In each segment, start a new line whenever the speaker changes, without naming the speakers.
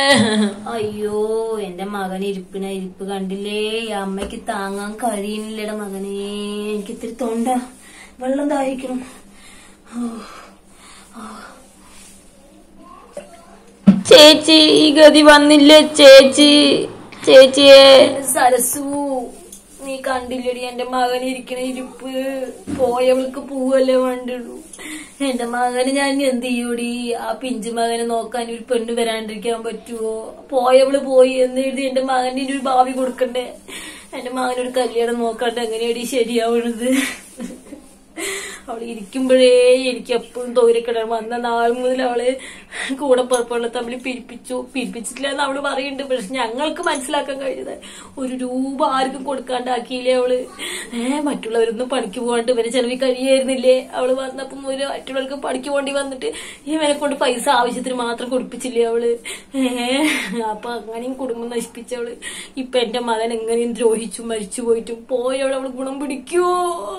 അയ്യോ എന്റെ മകൻ ഇരിപ്പിന ഇരിപ്പ് കണ്ടില്ലേ ഈ അമ്മയ്ക്ക് താങ്ങാൻ കഴിയുന്നില്ലട മകനെ എനിക്ക് ഇത്തിരി തൊണ്ട വെള്ളം ദാഹിക്കണം
ചേച്ചി ഈ ഗതി വന്നില്ലേ ചേച്ചി ചേച്ചിയെ
സരസു നീ കണ്ടില്ലടി എന്റെ മകൻ ഇരിക്കണ ഇരിപ്പ് പോയവൾക്ക് പൂവല്ലേ വേണ്ടുള്ളൂ എന്റെ മകന് ഞാൻ എന്ത് ചെയ്യൂടി ആ പിഞ്ചു മകനെ നോക്കാൻ ഒരു പെണ്ണ് വരാണ്ടിരിക്കാൻ പറ്റുമോ പോയവള് പോയി എന്ന് എഴുതി എന്റെ മകന്റെ ഒരു ഭാവി കൊടുക്കണ്ടേ എന്റെ മകനൊരു കല്യാണം നോക്കാണ്ട് എങ്ങനെയാടി ശരിയാവണത് അവൾ ഇരിക്കുമ്പോഴേ എനിക്ക് എപ്പോഴും തോരിക്കിടണം വന്ന നാൾ മുതൽ അവള് കൂടെ പുറപ്പെടുള്ള തമ്മിൽ പിരിപ്പിച്ചു പിരിപ്പിച്ചിട്ടില്ല എന്ന് അവള് പറയുന്നുണ്ട് പക്ഷെ ഞങ്ങൾക്ക് മനസ്സിലാക്കാൻ കഴിഞ്ഞത് ഒരു രൂപ ആർക്കും കൊടുക്കാണ്ടാക്കിയില്ലേ അവള് ഏഹ് മറ്റുള്ളവരൊന്നും പണിക്ക് പോകാണ്ട് ഇവരെ ചെലവിൽ കഴിയായിരുന്നില്ലേ അവള് വന്നപ്പം ഒരു മറ്റുള്ളവർക്ക് പണിക്ക് പോകേണ്ടി വന്നിട്ട് ഇവനെ കൊണ്ട് പൈസ ആവശ്യത്തിന് മാത്രം കൊടുപ്പിച്ചില്ലേ അവള് ഏഹ് അപ്പൊ അങ്ങനെയും കുടുംബം നശിപ്പിച്ചവള് ഇപ്പൊ എന്റെ മകൻ എങ്ങനെയും ദ്രോഹിച്ചു മരിച്ചു പോയിട്ടും പോയവള് അവള് ഗുണം പിടിക്കോ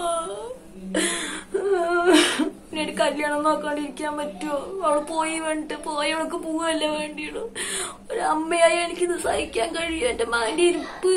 ഒരു കല്യാണം നോക്കാണ്ടിരിക്കാൻ പറ്റുമോ അവള് പോയി വേണ്ടിട്ട് പോയവൾക്ക് പോവല്ലേ വേണ്ടിയുള്ളൂ ഒരു അമ്മയായി എനിക്കിത് സഹിക്കാൻ കഴിയും എന്റെ മകന്റെ ഇരിപ്പ്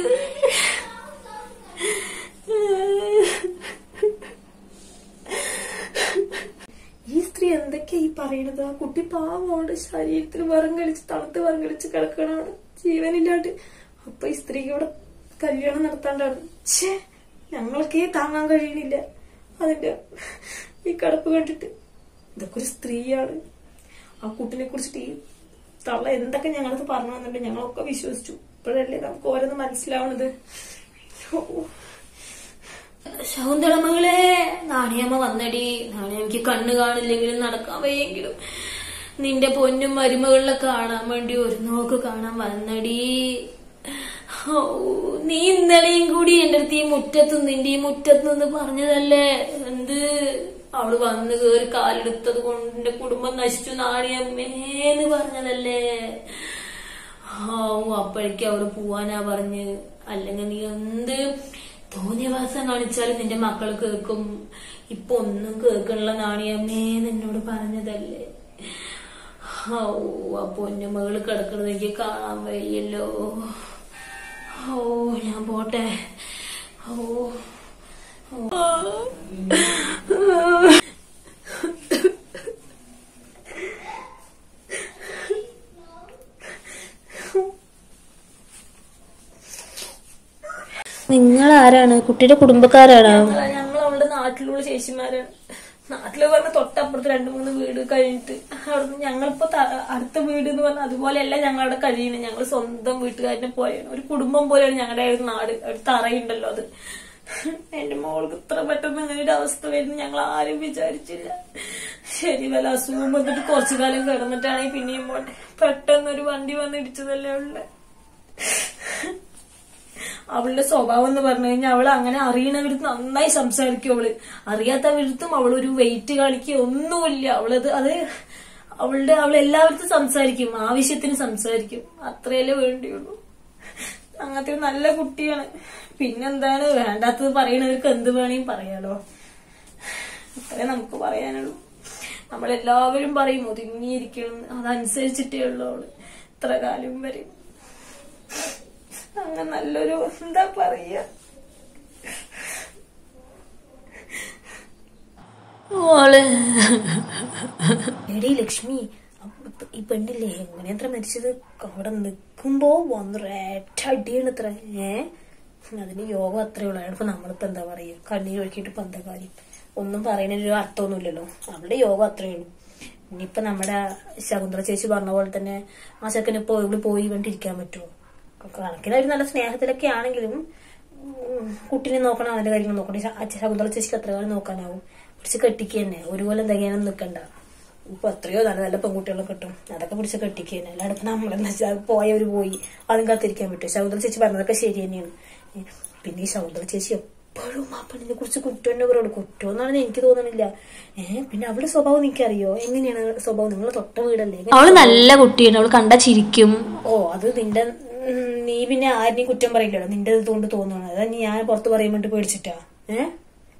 ഈ സ്ത്രീ എന്തൊക്കെയാ ഈ പറയണത് ആ കുട്ടി പാവമുണ്ട് ശരീരത്തിൽ വിറം കളിച്ച് തണുത്ത് വിറം കളിച്ച് കിടക്കണാണ് ജീവനില്ലാണ്ട് അപ്പൊ ഈ സ്ത്രീക്ക് ഇവിടെ കല്യാണം നടത്താണ്ടാണ് ഛേ ഞങ്ങൾക്കേ താങ്ങാൻ കഴിയണില്ല അതിന്റെ ഈ കിടപ്പ് കണ്ടിട്ട് ഇതൊക്കെ ഒരു സ്ത്രീയാണ് ആ കുട്ടിനെ കുറിച്ചിട്ട് ഈ തള്ള എന്തൊക്കെ ഞങ്ങളത് പറഞ്ഞു തന്നിട്ട് ഞങ്ങളൊക്കെ വിശ്വസിച്ചു ഇപ്പോഴല്ലേ നമുക്ക് ഓരോന്ന് മനസ്സിലാവണത് ഓ. ശകുന്തള മകളെ നാണിയമ്മ വന്നടി നാണിയമ്മക്ക് കണ്ണ് കാണില്ലെങ്കിലും നടക്കാൻ വയ്യെങ്കിലും നിന്റെ പൊന്നും മരുമകളിലെ കാണാൻ വേണ്ടി ഒരു നോക്ക് കാണാൻ വന്നടി ഓ, നീ ഇന്നലെയും കൂടി എന്റെ അടുത്ത് ഈ മുറ്റത്ത് നിന്റെ ഈ മുറ്റത്ത് നിന്ന് പറഞ്ഞതല്ലേ എന്ത് അവള് വന്ന് കേറി കാലെടുത്തത് കൊണ്ട് എന്റെ കുടുംബം നശിച്ചു നാണിയമ്മേന്ന് പറഞ്ഞതല്ലേ ഓ അപ്പോഴേക്കും അവള് പോവാനാ പറഞ്ഞ് അല്ലെങ്കിൽ നീ എന്ത് തോന്നിയവാസം കാണിച്ചാലും നിന്റെ മക്കൾ കേൾക്കും ഇപ്പൊ ഒന്നും കേൾക്കണില്ല നാണിയമ്മേ എന്നോട് പറഞ്ഞതല്ലേ ഓ അപ്പൊ എന്റെ മകള് കിടക്കണത് എനിക്ക് കാണാൻ വയ്യല്ലോ ഓ ഞാൻ പോട്ടെ ഓ ഓ.
നിങ്ങൾ ആരാണ് കുട്ടിയുടെ കുടുംബക്കാരാണോ
ഞങ്ങൾ അവളുടെ നാട്ടിലുള്ള ചേച്ചിമാരാണ് നാട്ടില് പറഞ്ഞ തൊട്ടപ്പുറത്ത് രണ്ടു മൂന്ന് വീട് കഴിഞ്ഞിട്ട് അവിടുന്ന് ഞങ്ങളിപ്പോ ത- അടുത്ത വീട് എന്ന് പറഞ്ഞാൽ അതുപോലെയല്ല ഞങ്ങളുടെ കഴിയുന്നത് ഞങ്ങൾ സ്വന്തം വീട്ടുകാരനെ പോലെയാണ് ഒരു കുടുംബം പോലെയാണ് ഞങ്ങളുടെ ഒരു നാട് ഒരു തറയുണ്ടല്ലോ അത് എന്റെ മോൾക്ക് ഇത്ര പെട്ടെന്ന് അങ്ങനെ ഒരു അവസ്ഥ വരുന്നു ഞങ്ങൾ ആരും വിചാരിച്ചില്ല ശരി വല്ല അസുഖം വന്നിട്ട് കുറച്ചു കാലം കിടന്നിട്ടാണെങ്കിൽ പിന്നെയും പോട്ടെ പെട്ടെന്ന് ഒരു വണ്ടി വന്ന് ഇടിച്ചതല്ലേ ഉള്ളു അവളുടെ സ്വഭാവം എന്ന് പറഞ്ഞു കഴിഞ്ഞാൽ അവൾ അങ്ങനെ അറിയണവരുത്ത് നന്നായി സംസാരിക്കും അവള് അറിയാത്തവരുത്തും അവൾ ഒരു വെയിറ്റ് കാണിക്കുക ഒന്നുമില്ല അവളത് അത് അവളുടെ അവൾ എല്ലാവരുത്തും സംസാരിക്കും ആവശ്യത്തിന് സംസാരിക്കും അത്രയല്ലേ വേണ്ടിയുള്ളൂ അങ്ങനത്തെ ഒരു നല്ല കുട്ടിയാണ് പിന്നെന്താണ് വേണ്ടാത്തത് പറയണവർക്ക് എന്ത് വേണേലും പറയാലോ അത്രേ നമുക്ക് പറയാനുള്ളൂ നമ്മളെല്ലാവരും പറയും ഒതുങ്ങിയിരിക്കണം അതനുസരിച്ചിട്ടേ ഉള്ളൂ അവള് ഇത്ര കാലം വരെ അങ്ങനെ നല്ലൊരു എന്താ പറയാ
മോള്
എടി ലക്ഷ്മി അപ്പ- ഈ പെണ്ണില്ലേ എങ്ങനെയത്ര മരിച്ചത് അവിടെ നിക്കുമ്പോ വന്നൊരേറ്റ അടിയാണ് ഇത്ര ഏ അതിന് യോഗം അത്രേ ഉള്ളൂ അയാൾക്ക് നമ്മളിപ്പോ എന്താ പറയാ കണ്ണീര് ഒഴുക്കിയിട്ട് ഇപ്പൊ എന്താ കാര്യം ഒന്നും പറയുന്നതിനൊരു അർത്ഥമൊന്നുമില്ലല്ലോ അവളുടെ യോഗം അത്രേ ഉള്ളൂ ഇനിയിപ്പൊ നമ്മുടെ ശകുന്തള ചേച്ചി പറഞ്ഞ പോലെ തന്നെ ആ ചെക്കന് ഇപ്പൊ ഇവിടെ പോയി കണ്ടിരിക്കാൻ പറ്റുമോ കണക്കിന് ഒരു നല്ല സ്നേഹത്തിലൊക്കെ ആണെങ്കിലും ഉം, കുട്ടീനെ നോക്കണം അവന്റെ കാര്യങ്ങൾ നോക്കണം ശ- അച്ഛ- ശകുന്തള ചേച്ചിക്ക് എത്ര കാലം നോക്കാനാവും പിടിച്ച് കെട്ടിക്ക് തന്നെ ഒരു കൊല്ലം തികയാനും നിൽക്കണ്ട ഇപ്പൊ എത്രയോ നല്ല നല്ല പെൺകുട്ടികളെ കിട്ടും അതൊക്കെ പിടിച്ച് കെട്ടിക്ക് തന്നെ അല്ലാതെ നമ്മളെന്താ വെച്ചാൽ പോയവര് പോയി അതും കാത്തിരിക്കാൻ പറ്റും ശകുന്തള ചേച്ചി പറഞ്ഞതൊക്കെ ശരി തന്നെയാണ് ഏ, പിന്നെ ഈ ശകുന്തള ചേച്ചി എപ്പോഴും ആ പെണ്ണിനെ കുറിച്ച് കുറ്റം തന്നെ പറയുള്ളൂ കുറ്റം എന്നാണെന്ന് എനിക്ക് തോന്നണില്ല ഏഹ് പിന്നെ അവളുടെ സ്വഭാവം എനിക്കറിയോ എങ്ങനെയാണ് സ്വഭാവം നിങ്ങൾ തൊട്ട വീടല്ലേ
അവള് നല്ല കുട്ടിയാണ് അവള് കണ്ടാ ചിരിക്കും
ഓ അത് നിന്റെ ഉം, നീ പിന്നെ ആരെയും കുറ്റം പറയില്ലല്ലോ നിന്റെ ഇതുകൊണ്ട് തോന്നുന്നു അതാ നീ ഞാൻ പുറത്ത് പറയാൻ വേണ്ടി പേടിച്ചിട്ടാ ഏ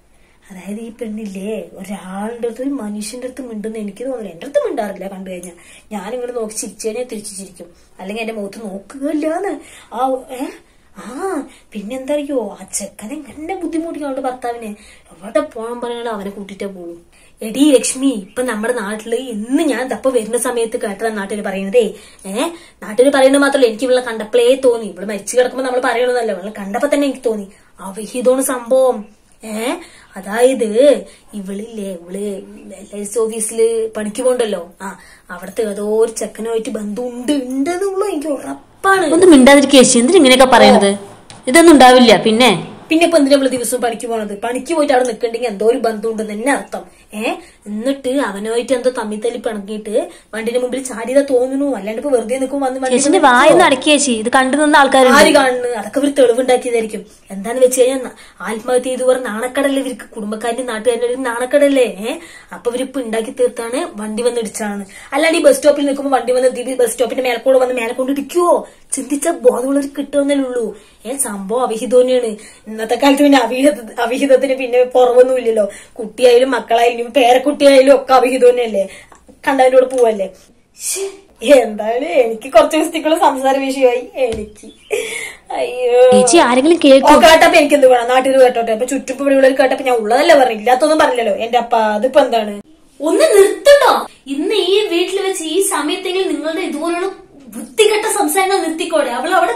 അതായത് ഈ പെണ്ണില്ലേ ഒരാളുടെ അടുത്ത് ഒരു മനുഷ്യന്റെ അടുത്ത് മിണ്ടുന്ന എനിക്ക് തോന്നുന്നില്ല എന്റെ അടുത്ത് മിണ്ടാറില്ല കണ്ടു കഴിഞ്ഞാൽ ഞാൻ ഇങ്ങനെ നോക്കി ചിരിച്ചേനെ തിരിച്ചു ചിരിക്കും അല്ലെങ്കിൽ എന്റെ മുഖത്ത് നോക്കുകയില്ലാന്ന് ആ ഏ ആ പിന്നെന്താ അറിയോ ആ ചെക്കനെ എങ്ങനെ ബുദ്ധിമുട്ടിക്കും അവളുടെ ഭർത്താവിനെ എവിടെ പോകാൻ പറയാനും അവനെ കൂട്ടിട്ടേ പോകും എടി ലക്ഷ്മി ഇപ്പൊ നമ്മുടെ നാട്ടില് ഇന്ന് ഞാൻ തപ്പ വരുന്ന സമയത്ത് കേട്ടതാ നാട്ടിൽ പറയുന്നതേ ഏഹ് നാട്ടിൽ പറയുന്നത് മാത്രമല്ല എനിക്ക് ഇവളെ കണ്ടപ്പോഴേ തോന്നി ഇവള് മരിച്ചു കിടക്കുമ്പോ നമ്മൾ പറയണതല്ലോ ഇവളെ കണ്ടപ്പോ തന്നെ എനിക്ക് തോന്നി അവഹിതമാണ് സംഭവം ഏ അതായത് ഇവളില്ലേ ഇവള് എൽ ഐ സി ഓഫീസില് പണിക്ക് പോണ്ടല്ലോ ആ അവിടത്തെ ഏതോ ഒരു ചെക്കനുമായിട്ട് ബന്ധം ഉണ്ട് ഉണ്ട് എന്നുള്ളൂ എനിക്ക് ഉറപ്പാണ്
ഒന്ന് മിണ്ടാതിരിക്കുക ചേച്ചി എന്തിനാ ഇങ്ങനെയൊക്കെ പറയണത് ഇതൊന്നും ഉണ്ടാവില്ല പിന്നെ
പിന്നെ ഇപ്പൊ എന്തിനാ നമ്മള് ദിവസവും പണിക്ക് പോണത് പണിക്ക് പോയിട്ട് അവിടെ നിൽക്കണ്ടെങ്കിൽ എന്തോ ഒരു ബന്ധം ഉണ്ടെന്ന് തന്നെ അർത്ഥം ഏ എന്നിട്ട് അവനുമായിട്ട് എന്തോ തമ്മിൽ തല്ലി പിണങ്ങിയിട്ട് വണ്ടിന്റെ മുമ്പിൽ ചാടിയതാ തോന്നുന്നു അല്ലാണ്ട് ഇപ്പൊ വെറുതെ നിൽക്കും വന്ന് വണ്ടി
ചേച്ചിന്റെ വായൊന്ന് അടക്കിയ ചേച്ചി ഇത് കണ്ടു നിന്ന ആൾക്കാരുണ്ട്
ആര് കാണുന്നു അതൊക്കെ ഇവർ തെളിവുണ്ടാക്കിയതായിരിക്കും എന്താന്ന് വെച്ച് കഴിഞ്ഞാൽ ന- ആത്മഹത്യ ചെയ്തു പറഞ്ഞ നാണക്കടല്ലേ ഇവർക്ക് കുടുംബക്കാരുടെ നാട്ടുകാരുടെ ഒരു നാണക്കടല്ലേ ഏഹ് അപ്പൊ ഇവരിപ്പൊ ഉണ്ടാക്കി തീർത്താണ് വണ്ടി വന്ന് ഇടിച്ചാണ് അല്ലാണ്ട് ഈ ബസ് സ്റ്റോപ്പിൽ നിൽക്കുമ്പോൾ വണ്ടി വന്ന് ദീപി ബസ് സ്റ്റോപ്പിന്റെ മേൽക്കൂടെ വന്ന് മേലെ കൊണ്ട് ഇടിക്കുവോ ചിന്തിച്ച ബോധമുള്ളവർ കിട്ടുമെന്നല്ലേ ഉള്ളൂ ഏ സംഭവം അവിഹിതം തന്നെയാണ് ഇന്നത്തെ കാലത്ത് പിന്നെ അവിഹിത അവിഹിതത്തിന് പിന്നെ പുറമൊന്നും ഇല്ലല്ലോ കുട്ടിയായാലും മക്കളായാലും ഇനി പേരക്കുട്ടിയായാലും ഒക്കെ അവിഹിതം തന്നെയല്ലേ കണ്ടവന്റെ കൂടെ പോവല്ലേ ശ്ശേ, എന്താണ് എനിക്ക് കുറച്ച് ദിവസത്തേക്കുള്ള സംസാര വിഷയമായി എനിക്ക് അയ്യോ
ചേച്ചി ആരെങ്കിലും കേൾക്കും
ഓ കേട്ടപ്പോ എനിക്ക് എന്ത് വേണം നാട്ടിൽ കേട്ടോട്ടെ അപ്പൊ ചുറ്റും ഇവിടെ കേട്ടപ്പോ ഞാൻ ഉള്ളതല്ലേ പറഞ്ഞു ഇല്ലാത്തൊന്നും പറഞ്ഞില്ലല്ലോ എന്റെ അപ്പ അതിപ്പോ എന്താണ്
ഒന്ന് നിർത്തണ്ടോ ഇന്ന് ഈ വീട്ടിൽ വെച്ച് ഈ സമയത്തെങ്കിലും നിങ്ങളുടെ ഇതുപോലുള്ള വൃത്തികെട്ട സംസാരങ്ങൾ നിർത്തിക്കോടെ അവൾ അവിടെ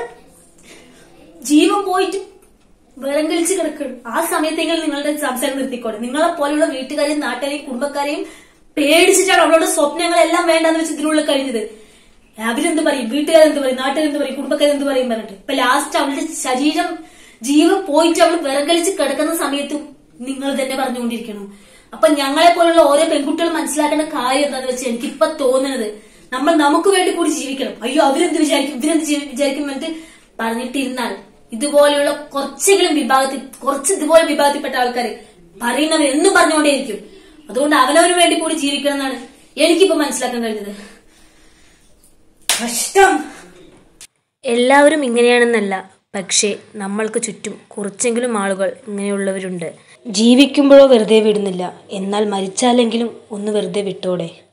ജീവൻ പോയിട്ട് വെള്ളം കഴിച്ച് കിടക്കണം ആ സമയത്തെങ്കിലും നിങ്ങളുടെ സംസാരം നിർത്തിക്കോടെ നിങ്ങളെ പോലെയുള്ള വീട്ടുകാരെയും നാട്ടുകാരെയും കുടുംബക്കാരെയും പേടിച്ചിട്ടാണ് അവളുടെ സ്വപ്നങ്ങളെല്ലാം വേണ്ടെന്ന് വെച്ച് ഇതിനുള്ളിൽ കഴിഞ്ഞത് അവരെന്ത് പറയും വീട്ടുകാരെന്ത് പറയും നാട്ടുകാരെന്ത് പറയും കുടുംബക്കാരെന്ത് പറയും പറഞ്ഞിട്ട് ഇപ്പൊ ലാസ്റ്റ് അവളുടെ ശരീരം ജീവൻ പോയിട്ട് അവൾ വിറകലിച്ച് കിടക്കുന്ന സമയത്തും നിങ്ങൾ തന്നെ പറഞ്ഞുകൊണ്ടിരിക്കണം അപ്പൊ ഞങ്ങളെ പോലുള്ള ഓരോ പെൺകുട്ടികൾ മനസ്സിലാക്കേണ്ട കാര്യം എന്താണെന്ന് വെച്ചാൽ എനിക്കിപ്പൊ തോന്നുന്നത് നമ്മൾ നമുക്ക് വേണ്ടി കൂടി ജീവിക്കണം അയ്യോ അവരെന്ത് വിചാരിക്കും ഇവരെന്ത് ജീ- വിചാരിക്കും എന്നിട്ട് പറഞ്ഞിട്ടിരുന്നാൽ ഇതുപോലെയുള്ള കുറച്ചെങ്കിലും വിഭാഗത്തിൽ കുറച്ച് ഇതുപോലെ വിഭാഗത്തിൽപ്പെട്ട ആൾക്കാർ പറയുന്നവർ എന്നും പറഞ്ഞുകൊണ്ടേയിരിക്കും അതുകൊണ്ട് അവനവന് വേണ്ടി കൂടി ജീവിക്കണം എന്നാണ് എനിക്കിപ്പോ മനസ്സിലാക്കാൻ കഴിഞ്ഞത്
കഷ്ടം
എല്ലാവരും ഇങ്ങനെയാണെന്നല്ല പക്ഷേ നമ്മൾക്ക് ചുറ്റും കുറച്ചെങ്കിലും ആളുകൾ ഇങ്ങനെയുള്ളവരുണ്ട് ജീവിക്കുമ്പോഴോ വെറുതെ വിടുന്നില്ല എന്നാൽ മരിച്ചാലെങ്കിലും ഒന്ന് വെറുതെ വിട്ടോടെ